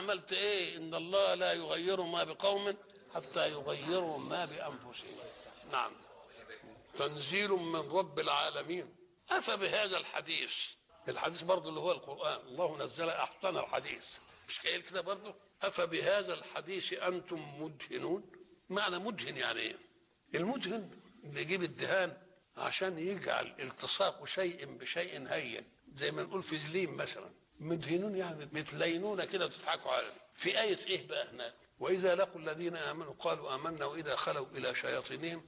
عملت ايه ان الله لا يغير ما بقوم حتى يغيروا ما بانفسهم نعم تنزيل من رب العالمين افبهذا الحديث الحديث برضه اللي هو القران الله نزل احسن الحديث مش قايل كده برضه افبهذا الحديث انتم مدهنون معنى مدهن يعني ايه المدهن اللي يجيب الدهان عشان يجعل التصاق شيء بشيء هين زي ما نقول في زليم مثلا مدهنون يعني بتلينون كده وتضحكوا عليه في آية إيه بقى هناك وإذا لقوا الذين آمنوا قالوا آمنا وإذا خلوا إلى شياطينهم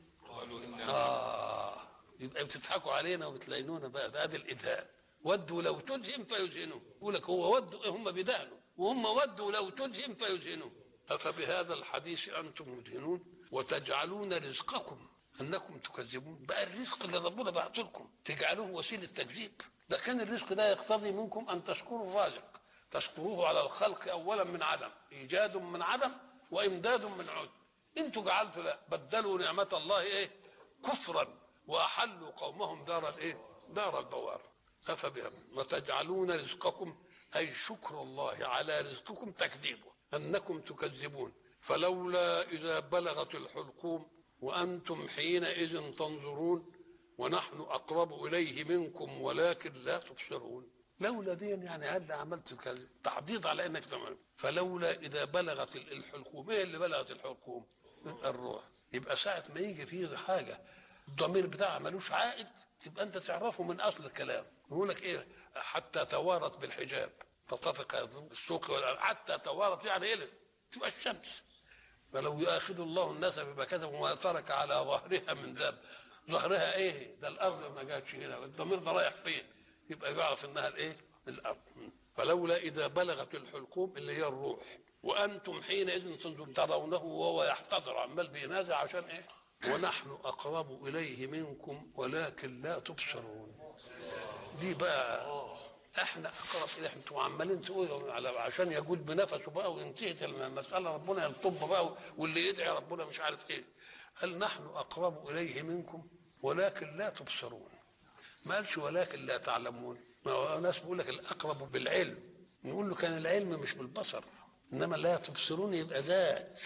آه يبقى بتضحكوا علينا وبتلينونا بقى ده ادي الإدهان ودوا لو تدهن فيدهنوا يقول لك هو ودوا هم بدهنوا وهم ودوا لو تدهن فيدهنوا أفبهذا الحديث أنتم مدهنون وتجعلون رزقكم أنكم تكذبون بقى الرزق اللي ربنا بعته لكم تجعلوه وسيلة تكذيب ده كان الرزق ده يقتضي منكم أن تشكروا الرازق تشكروه على الخلق أولا من عدم إيجاد من عدم وإمداد من عد انتوا جعلتوا لا بدلوا نعمة الله إيه كفرا وأحلوا قومهم دار الإيه دار البوار أفبهم وتجعلون رزقكم أي شكر الله على رزقكم تكذيبه أنكم تكذبون فلولا إذا بلغت الحلقوم وأنتم حينئذ تنظرون ونحن أقرب إليه منكم ولكن لا تبصرون لولا دي يعني هل عملت كذا تعضيد على انك تعمل فلولا اذا بلغت الحلقوم ايه اللي بلغت الحلقوم يبقى الروح يبقى ساعة ما يجي فيه حاجة الضمير بتاعها ملوش عائد تبقى انت تعرفه من اصل الكلام يقول لك ايه حتى توارت بالحجاب فطفق السوق ولا حتى توارت يعني ايه تبقى الشمس فلو يؤاخذ الله الناس بما كسبوا ما ترك على ظهرها من داب ظهرها ايه ده الارض ما جاتش هنا الضمير ده رايح فين يبقى يعرف انها الايه الارض فلولا اذا بلغت الحلقوم اللي هي الروح وانتم حينئذ تنظرون ترونه وهو يحتضر عمال بينازع عشان ايه ونحن اقرب اليه منكم ولكن لا تبصرون دي بقى احنا اقرب اليه انتوا عمالين تقولوا على عشان يجود بنفسه بقى وانتهت المساله ربنا يلطب بقى واللي يدعي ربنا مش عارف ايه قال نحن اقرب اليه منكم ولكن لا تبصرون ما قالش ولكن لا تعلمون ما هو ناس بيقول لك الاقرب بالعلم نقول له كان العلم مش بالبصر انما لا تبصرون يبقى ذات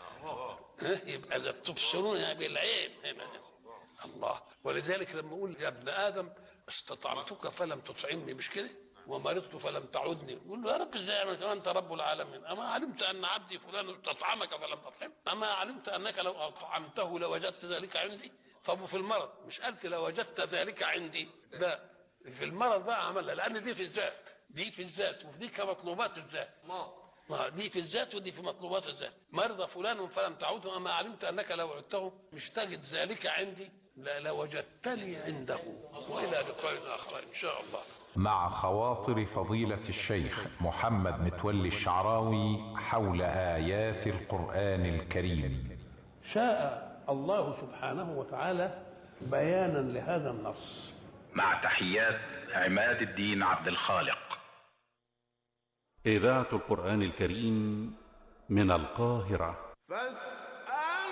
ها يبقى ذات تبصرون يعني بالعين هنا الله ولذلك لما اقول يا ابن ادم استطعمتك فلم تطعمني مش كده ومرضت فلم تعودني يقول له يا رب ازاي انا انت رب العالمين اما علمت ان عبدي فلان استطعمك فلم تطعم اما علمت انك لو اطعمته لوجدت ذلك عندي طب وفي المرض مش قلت لو وجدت ذلك عندي لا في المرض بقى عملها لان دي في الذات دي في الذات ودي كمطلوبات الذات ما دي في الذات ودي في مطلوبات الذات مرض فلان فلم تعوده اما علمت انك لو عدته مش تجد ذلك عندي لا لوجدتني عنده والى لقاء اخر ان شاء الله مع خواطر فضيلة الشيخ محمد متولي الشعراوي حول آيات القرآن الكريم شاء الله سبحانه وتعالى بيانا لهذا النص مع تحيات عماد الدين عبد الخالق إذاعة القرآن الكريم من القاهرة فاستمعوا